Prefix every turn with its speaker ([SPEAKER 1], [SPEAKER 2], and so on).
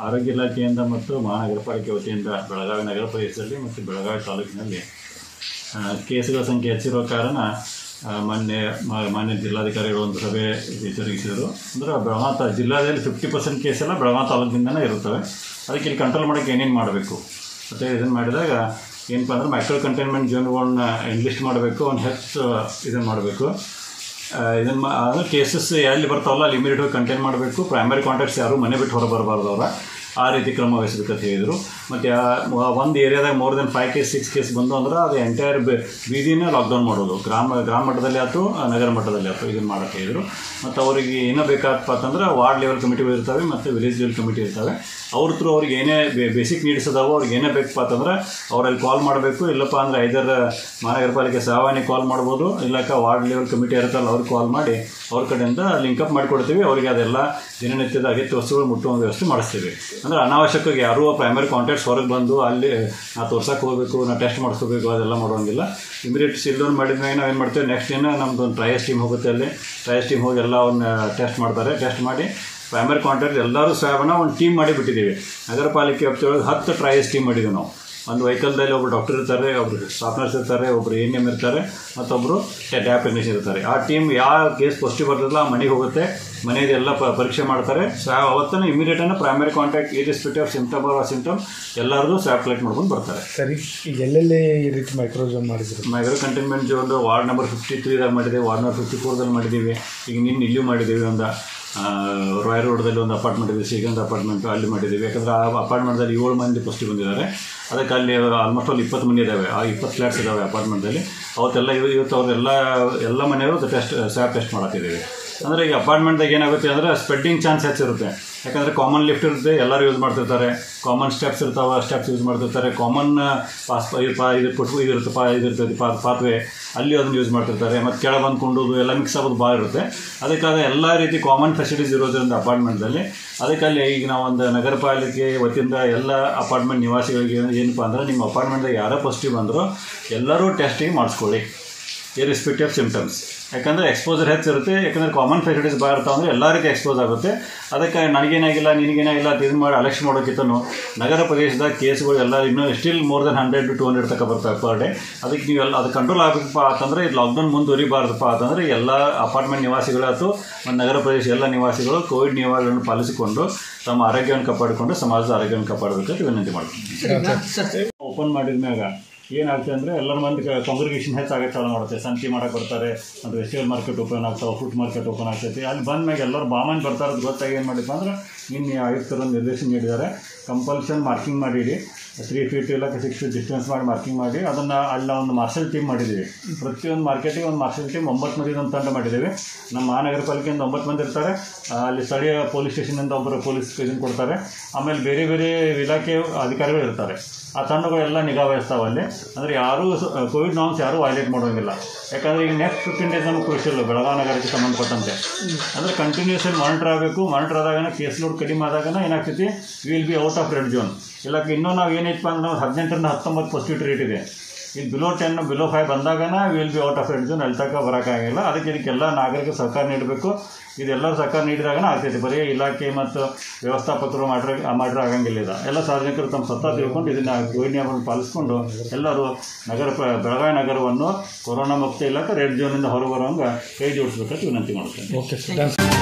[SPEAKER 1] ಆರೋಗ್ಯ ಇಲಾಖೆಯಿಂದ ಮತ್ತು ಮಹಾನಗರ ಪಾಲಿಕೆ ವತಿಯಿಂದ ಬೆಳಗಾವಿ ನಗರ ಪ್ರದೇಶದಲ್ಲಿ ಮತ್ತು ಬೆಳಗಾವಿ ತಾಲೂಕಿನಲ್ಲಿ ಆ, ಕೇಸುಗಳ ಸಂಖ್ಯೆ ಹೆಚ್ಚಿರೋ ಕಾರಣ ಆ, ಮೊನ್ನೆ ಮ- ಮಾನ್ಯ ಜಿಲ್ಲಾಧಿಕಾರಿಗಳು ಒಂದು ಸಭೆ ಜರುಗಿಸಿದರು ಅಂದರೆ ಬೆಳಗಾವಿ ತಾ ಜಿಲ್ಲಾದಲ್ಲಿ ಫಿಫ್ಟಿ ಪರ್ಸೆಂಟ್ ಕೇಸೆಲ್ಲ ಬೆಳಗಾವಿ ತಾಲೂಕಿಂದನೇ ಇರುತ್ತವೆ ಅದಕ್ಕೆ ಇಲ್ಲಿ ಕಂಟ್ರೋಲ್ ಮಾಡೋಕ್ಕೆ ಏನೇನು ಮಾಡಬೇಕು ಮತ್ತು ಇದನ್ನು ಮಾಡಿದಾಗ ಏನಪ್ಪ ಅಂದ್ರೆ ಮೈಕ್ರೋ ಕಂಟೈನ್ಮೆಂಟ್ ಝೋನ್ಗಳನ್ನ ಎನ್ಲಿಸ್ಟ್ ಮಾಡಬೇಕು ಒಂದು ಹೆಚ್ಚು ಇದನ್ನು ಮಾಡಬೇಕು ಇದನ್ನು ಮಾ ಅದು ಕೇಸಸ್ ಎಲ್ಲಿ ಬರ್ತಾವಲ್ಲ ಅಲ್ಲಿ ಇಮಿಡಿಯೇಟ್ ಕಂಟೈನ್ ಮಾಡಬೇಕು ಪ್ರೈಮರಿ ಕಾಂಟ್ಯಾಕ್ಟ್ಸ್ ಯಾರು ಮನೆ ಬಿಟ್ಟು ಹೊರ ಬರಬಾರ್ದು ಅವರ ಆ ರೀತಿ ಕ್ರಮ ವಹಿಸಬೇಕಂತ ಹೇಳಿದರು ಮತ್ತು ಒಂದು ಏರಿಯಾದಾಗ more than five case six case ಬಂದು ಅಂದ್ರೆ ಅದು ಎಂಟೈರ್ ಬೀದಿನ ಲಾಕ್ಡೌನ್ ಮಾಡೋದು ಗ್ರಾಮ ಗ್ರಾಮ ಮಟ್ಟದಲ್ಲಿ ಆಯ್ತು ನಗರ ಮಟ್ಟದಲ್ಲಿ ಆಯ್ತು ಇದನ್ನು ಮಾಡಕ್ಕೆ ಹೇಳಿದರು ಮತ್ತು ಅವರಿಗೆ ಏನೋ ಬೇಕಾದಪ್ಪ ಅಂತಂದ್ರೆ ವಾರ್ಡ್ ಲೆವೆಲ್ ಕಮಿಟಿಗಳು ಇರ್ತವೆ ಮತ್ತು ವಿಲೇಜ್ ಲೆವೆಲ್ ಕಮಿಟಿ ಇರ್ತವೆ ಅವ್ರ ಥ್ರೂ ಅವ್ರಿಗೆ ಏನೇ ಬೇಸಿಕ್ ನೀಡ್ಸ್ ಅದಾವೋ ಅವ್ರಿಗೆ ಏನೇ ಬೇಕಪ್ಪ ಅಂತಂದ್ರೆ ಅವ್ರಲ್ಲಿ ಕಾಲ್ ಮಾಡಬೇಕು ಇಲ್ಲಪ್ಪ ಅಂದ್ರೆ ಐದರ ಮಹಾನಗರ ಪಾಲಿಕೆ ಸಹಾಯವಾಣಿ ಕಾಲ್ ಮಾಡ್ಬೋದು ಇಲ್ಲಕ್ಕ ವಾರ್ಡ್ ಲೆವೆಲ್ ಕಮಿಟಿ ಇರುತ್ತಲ್ಲ ಅವ್ರಿಗೆ ಕಾಲ್ ಮಾಡಿ ಅವ್ರ ಕಡೆಯಿಂದ ಲಿಂಕಪ್ ಮಾಡಿಕೊಡ್ತೀವಿ ಅವರಿಗೆ ಅದೆಲ್ಲ ದಿನನಿತ್ಯದ ಅಗತ್ಯ ವಸ್ತುಗಳು ಮುಟ್ಟುವ ವ್ಯವಸ್ಥೆ ಮಾಡಿಸ್ತೀವಿ ಅಂದರೆ ಅನಾವಶ್ಯಕವಾಗಿ ಯಾರೂ ಪ್ರೈಮರಿ ಕಾಂಟ್ಯಾಕ್ಟ್ಸ್ ಹೊರಗೆ ಬಂದು ಅಲ್ಲಿ ನಾ ತೋರ್ಸಕ್ಕೆ ಹೋಗಬೇಕು ನಾ ಟೆಸ್ಟ್ ಮಾಡಿಸ್ಕೋಬೇಕು ಅದೆಲ್ಲ ಮಾಡೋಂಗಿಲ್ಲ ಇಮಿಡಿಯೇಟ್ ಸಿಲ್ಡೌನ್ ಮಾಡಿದ ಮೇಲೆ ನಾವು ಏನು ಮಾಡ್ತೇವೆ ನೆಕ್ಸ್ಟ್ ಏನು ನಮ್ಮದು ಒಂದು ಟ್ರಯಸ್ ಟೀಮ್ ಹೋಗುತ್ತೆ ಅಲ್ಲಿ ಟ್ರಯಸ್ ಟೀಮ್ ಹೋಗಿ ಎಲ್ಲ ಅವನ್ನ ಟೆಸ್ಟ್ ಮಾಡ್ತಾರೆ ಟೆಸ್ಟ್ ಮಾಡಿ ಪ್ರೈಮರಿ ಕಾಂಟ್ಯಾಕ್ಟ್ ಎಲ್ಲರೂ ಸ್ವಾಬನ್ನ ಒಂದು ಟೀಮ್ ಮಾಡಿ ಬಿಟ್ಟಿದ್ದೀವಿ ನಗರ ಪಾಲಿಕೆ ವ್ಯಾಪ್ತಿಯೊಳಗೆ ಹತ್ತು ಟ್ರಯಸ್ ಟೀಮ್ ಮಾಡಿದ್ದೀವಿ ನಾವು ಒಂದು ವೆಹಿಕಲ್ದಲ್ಲಿ ಒಬ್ಬರು ಡಾಕ್ಟರ್ ಇರ್ತಾರೆ ಒಬ್ಬರು ಸ್ಟಾಫ್ ನರ್ಸ್ ಇರ್ತಾರೆ ಒಬ್ಬರು ಎನ್ ಎಮ್ ಇರ್ತಾರೆ ಮತ್ತೊಬ್ಬರು ಟ್ಯಾಪ್ ಟೆಕ್ನಿಷಿಯನ್ ಇರ್ತಾರೆ ಆ ಟೀಮ್ ಯಾವ ಕೇಸ್ ಪಾಸಿಟಿವ್ ಬರ್ತದಲ್ಲ ಆ ಮನೆಗೆ ಹೋಗುತ್ತೆ ಮನೆಯದೆಲ್ಲ ಪ ಪರೀಕ್ಷೆ ಮಾಡ್ತಾರೆ ಸ್ವಾ ಅವತ್ತನ್ನು ಇಮಿಡಿಯೇಟನ್ನು primary contact irrespective of symptom or symptom ಎಲ್ಲರದು ಸ್ವಾಬ್ ಕಲೆಕ್ಟ್ ಮಾಡ್ಕೊಂಡು ಬರ್ತಾರೆ
[SPEAKER 2] ಸರಿ ಈಗ ಎಲ್ಲೆಲ್ಲಿ ಈ ರೀತಿ ಮೈಕ್ರೋಜೋನ್ ಮಾಡಿದ್ರು
[SPEAKER 1] micro containment zone ward number fifty ತ್ರೀದಾಗ ಮಾಡಿದ್ದೇವೆ ವಾರ್ಡ್ ನಂಬರ್ ಫಿಫ್ಟಿ ಫೋರ್ದಲ್ಲಿ ಮಾಡಿದ್ದೀವಿ ಈಗ ನಿನ್ನ ಇಲ್ಲೂ ಮಾಡಿದ್ದೀವಿ ಒಂದು ಆ, ರಾಯ್ ರೋಡ್ದಲ್ಲಿ ಒಂದು ಅಪಾರ್ಟ್ಮೆಂಟ್ ಇದೆ ಶ್ರೀಗಂಧ ಅಪಾರ್ಟ್ಮೆಂಟು ಅಲ್ಲಿ ಮಾಡಿದ್ದೀವಿ ಯಾಕಂದ್ರೆ ಆ ಅಪಾರ್ಟ್ಮೆಂಟ್ದಲ್ಲಿ ಏಳು ಮಂದಿ ಫಸ್ಟಿಗೆ ಬಂದಿದ್ದಾರೆ ಅದಕ್ಕೆ ಅಲ್ಲಿ ಆಲ್ಮೋಸ್ಟ್ ಅಲ್ಲಿ ಇಪ್ಪತ್ತು ಮಂದಿ ಇದ್ದಾವೆ ಆ ಇಪ್ಪತ್ತು ಫ್ಲ್ಯಾಟ್ಸ್ ಇದ್ದಾವೆ ಅಪಾರ್ಟ್ಮೆಂಟಲ್ಲಿ ಅವತ್ತೆಲ್ಲ ಇವ ಇವತ್ತು ಅವರೆಲ್ಲ ಎಲ್ಲ ಮನೆಯವರು ಟೆಸ್ಟ್ ಸ್ಯಾಪ್ ಟೆಸ್ಟ್ ಮಾಡತ್ತಿದ್ದೀವಿ ಅಂದರೆ ಈಗ ಅಪಾರ್ಟ್ಮೆಂಟ್ದಾಗ ಏನಾಗುತ್ತೆ ಅಂದರೆ ಸ್ಪ್ರೆಡ್ಡಿಂಗ್ ಚಾನ್ಸ್ ಹೆಚ್ಚಿರುತ್ತೆ ಯಾಕಂದರೆ ಕಾಮನ್ ಲಿಫ್ಟ್ ಇರುತ್ತೆ ಎಲ್ಲರೂ ಯೂಸ್ ಮಾಡ್ತಿರ್ತಾರೆ ಕಾಮನ್ ಸ್ಟೆಪ್ಸ್ ಇರ್ತಾವೆ ಸ್ಟೆಪ್ಸ್ ಯೂಸ್ ಮಾಡ್ತಿರ್ತಾರೆ ಕಾಮನ್ ಪಾಸ್ ಇದು ಪಾ ಇದು ಪುಟ್ ಇದಿರುತ್ತೆ ಪಾ ಇದಿರ್ತದೆ ಪಾ ಪಾತ್ವೆ ಅಲ್ಲಿ ಅದನ್ನು ಯೂಸ್ ಮಾಡ್ತಿರ್ತಾರೆ ಮತ್ತು ಕೆಳ ಬಂದು ಕೊಂಡೋದು ಎಲ್ಲ ಮಿಕ್ಸ್ ಆಗೋದು ಭಾಳ ಇರುತ್ತೆ ಅದಕ್ಕಾದ ಎಲ್ಲ ರೀತಿ ಕಾಮನ್ ಫೆಸಿಲಿಟೀಸ್ ಇರೋದ್ರಿಂದ ಅಪಾರ್ಟ್ಮೆಂಟ್ದಲ್ಲಿ ಅದಕ್ಕೆ ಅಲ್ಲಿ ಈಗ ನಾವು ಒಂದು ನಗರ ಪಾಲಿಕೆ ವತಿಯಿಂದ ಎಲ್ಲ ಅಪಾರ್ಟ್ಮೆಂಟ್ ನಿವಾಸಿಗಳಿಗೆ ಏನಪ್ಪ ಅಂದ್ರೆ ನಿಮ್ಮ ಅಪಾರ್ಟ್ಮೆಂಟ್ದಾಗ ಯಾರೋ ಪಾಸಿಟಿವ್ ಬಂದರೂ ಎಲ್ಲರೂ ಟೆಸ್ಟಿಂಗ್ ಮಾಡಿಸ್ಕೊಳ್ಳಿ ಇರಿಸ್ಪೆಕ್ಟಿವ್ ಆಫ್ ಸಿಂಪ್ಟಮ್ಸ್ ಯಾಕಂದರೆ ಎಕ್ಸ್ಪೋಜರ್ ಹೆಚ್ಚಿರುತ್ತೆ ಯಾಕಂದರೆ ಕಾಮನ್ ಫೆಸಿಲಿಟೀಸ್ ಭಾಳ ಇರ್ತಾವೆ ಅಂದರೆ ಎಲ್ಲರಿಗೂ ಎಕ್ಸ್ಪೋಸ್ ಆಗುತ್ತೆ ಅದಕ್ಕೆ ನನಗೇನಾಗಿಲ್ಲ ನಿನಗೇನಾಗಿಲ್ಲ ಅಂತ ಇದು ಮಾಡಿ ಅಲೆಕ್ಷನ್ ಮಾಡೋಕ್ಕಿಂತನೂ ನಗರ ಪ್ರದೇಶದಾಗ ಕೇಸ್ಗಳು ಎಲ್ಲ ಇನ್ನೂ still more than hundred to two hundred ತನಕ ಬರ್ತವೆ ಪರ್ ಡೇ ಅದಕ್ಕೆ ನೀವೆಲ್ಲ ಅದು ಕಂಟ್ರೋಲ್ ಆಗಬೇಕಪ್ಪ ಅಂತಂದರೆ ಇದು ಲಾಕ್ಡೌನ್ ಮುಂದುವರಿಬಾರ್ದಪ್ಪ ಅಂತಂದರೆ ಎಲ್ಲ ಅಪಾರ್ಟ್ಮೆಂಟ್ ನಿವಾಸಿಗಳಾಯ್ತು ಮತ್ತು ನಗರ ಪ್ರದೇಶ ಎಲ್ಲ ನಿವಾಸಿಗಳು ಕೋವಿಡ್ ನಿಯಮಗಳನ್ನು ಪಾಲಿಸಿಕೊಂಡು ತಮ್ಮ ಆರೋಗ್ಯವನ್ನು ಕಾಪಾಡಿಕೊಂಡು ಸಮಾಜದ ಆರೋಗ್ಯವನ್ನು ಕಾಪಾಡಬೇಕಂತ ವಿನಂತಿ ಮಾಡ್ತೀನಿ ಓಪನ್ ಮಾಡಿದ ಮ್ಯಾಗ ಏನಾಗ್ತದೆ ಅಂದರೆ ಎಲ್ಲರ ಮಂದಿ ಕಾಂಗ್ರಿಗೇಷನ್ ಹೆಚ್ಚಾಗಕ್ಕೆ ಚಾಲು ಮಾಡುತ್ತೆ ಸಂತಿ ಮಾಡಕ್ಕೆ ಬರ್ತಾರೆ ಮತ್ತು ವೆಜಿಟೇಬಲ್ ಮಾರ್ಕೆಟ್ ಓಪನ್ ಆಗ್ತಾವೆ ಫ್ರೂಟ್ ಮಾರ್ಕೆಟ್ ಓಪನ್ ಆಗ್ತೈತಿ ಅಲ್ಲಿ ಬಂದ ಮ್ಯಾಗ ಎಲ್ಲರೂ ಬಾಮನ್ ಬರ್ತಾರೆ ಅದು ಗೊತ್ತಾಗಿ ಏನು ಮಾಡಿಪ್ಪ ಅಂದ್ರೆ ನಿನ್ನೆ ಆಯುಕ್ತರು ಒಂದು ನಿರ್ದೇಶನ ನೀಡಿದ್ದಾರೆ ಕಂಪಲ್ಸನ್ ಮಾರ್ಕಿಂಗ್ ಮಾಡಿಡಿ ತ್ರೀ ಫೀಟ್ ಇಲ್ಲ ಸಿಕ್ಸ್ ಫೀಟ್ ಡಿಸ್ಟೆನ್ಸ್ ಮಾಡಿ ಮಾರ್ಕಿಂಗ್ ಮಾಡಿ ಅದನ್ನು ಅಲ್ಲಿ ಒಂದು ಮಾರ್ಷಲ್ ಟೀಮ್ ಮಾಡಿದ್ದೀವಿ ಪ್ರತಿಯೊಂದು ಮಾರ್ಕೆಟಿಗೆ ಒಂದು ಮಾರ್ಷಲ್ ಟೀಮ್ ಒಂಬತ್ತು ಮಂದಿ ಒಂದು ತಂಡ ಮಾಡಿದ್ದೀವಿ ನಮ್ಮ ಮಹಾನಗರ ಪಾಲಿಕೆಯಿಂದ ಒಂಬತ್ತು ಮಂದಿ ಇರ್ತಾರೆ ಆ, ಅಲ್ಲಿ ಸ್ಥಳೀಯ ಪೊಲೀಸ್ ಸ್ಟೇಷನಿಂದ ಒಬ್ಬರು ಪೊಲೀಸ್ ಇದನ್ನು ಕೊಡ್ತಾರೆ ಆಮೇಲೆ ಬೇರೆ ಬೇರೆ ಇಲಾಖೆ ಅಧಿಕಾರಿಗಳು ಇರ್ತಾರೆ ಆ ತಂಡಗಳೆಲ್ಲ ನಿಗಾ ವಹಿಸ್ತಾವೆ ಅಲ್ಲಿ ಅಂದರೆ ಯಾರೂ ಕೋವಿಡ್ ನಾರ್ಮ್ಸ್ ಯಾರೂ ವೈಲೇಟ್ ಮಾಡೋಂಗಿಲ್ಲ ಯಾಕಂದರೆ ಈಗ ನೆಕ್ಸ್ಟ್ ಫಿಫ್ಟೀನ್ ಡೇಸ್ ನಮಗೆ ಕ್ರೂಷಿಯಲ್ ಬೆಳಗಾವಿ ನಗರಕ್ಕೆ ಸಂಬಂಧಪಟ್ಟಂತೆ ಅಂದರೆ ಕಂಟಿನ್ಯೂಸ್ ಆಗಿ ಮಾನಿಟರ್ ಆಗಬೇಕು ಮಾನಿಟರ್ ಆದಾಗನ ಕೇಸ್ ಲೋಡ್ ಕಡಿಮೆ ಆದಾಗನ ಏನಾಗ್ತೈತಿ will be out of red zone ಇಲ್ಲಕ್ಕೆ ಇನ್ನೂ ನಾವು ಏನೈತಪ್ಪ ಅಂದ್ರೆ ನಾವು ಹದಿನೆಂಟರಿಂದ ಹತ್ತೊಂಬತ್ತು ಪಾಸಿಟಿವ್ ರೇಟ್ ಇದೆ ಈಗ ಬಿಲೋ ಟೆನ್ ಬಿಲೋ ಫೈವ್ ಬಂದಾಗನ will be out of red zone ಅಲ್ಲಿ ತನಕ ಬರೋಕ್ಕಾಗಿಲ್ಲ ಅದಕ್ಕೆ ಇದಕ್ಕೆಲ್ಲ ನಾಗರಿಕ ಸಹಕಾರ ನೀಡಬೇಕು ಇದೆಲ್ಲರೂ ಸಹಕಾರ ನೀಡಿದಾಗನ ಆಗ್ತೈತಿ ಬರೀ ಇಲಾಖೆ ಮತ್ತು ವ್ಯವಸ್ಥಾಪಕರು ಮಾಡ್ರೆ ಮಾಡಿದ್ರೆ ಆಗಂಗಿಲ್ಲ ಇದು ಎಲ್ಲ ಸಾರ್ವಜನಿಕರು ತಮ್ಮ ಸತ್ತ ತಿಳ್ಕೊಂಡು ಇದನ್ನು ಕೋವಿಡ್ ನಿಯಮಗಳನ್ನು ಪಾಲಿಸ್ಕೊಂಡು ಎಲ್ಲರೂ ನಗರ ಪ- ಬೆಳಗಾವಿ ನಗರವನ್ನು ಕೊರೋನಾ ಮುಕ್ತ ಇಲಾಖೆ ರೆಡ್ ಝೋನಿಂದ ಹೊರಬರುವಂಗೆ ಕೈ ಜೋಡಿಸ್ಬೇಕಂತ ವಿನಂತಿ ಮಾಡುತ್ತೇನೆ
[SPEAKER 2] ಓಕೆ ಸರ್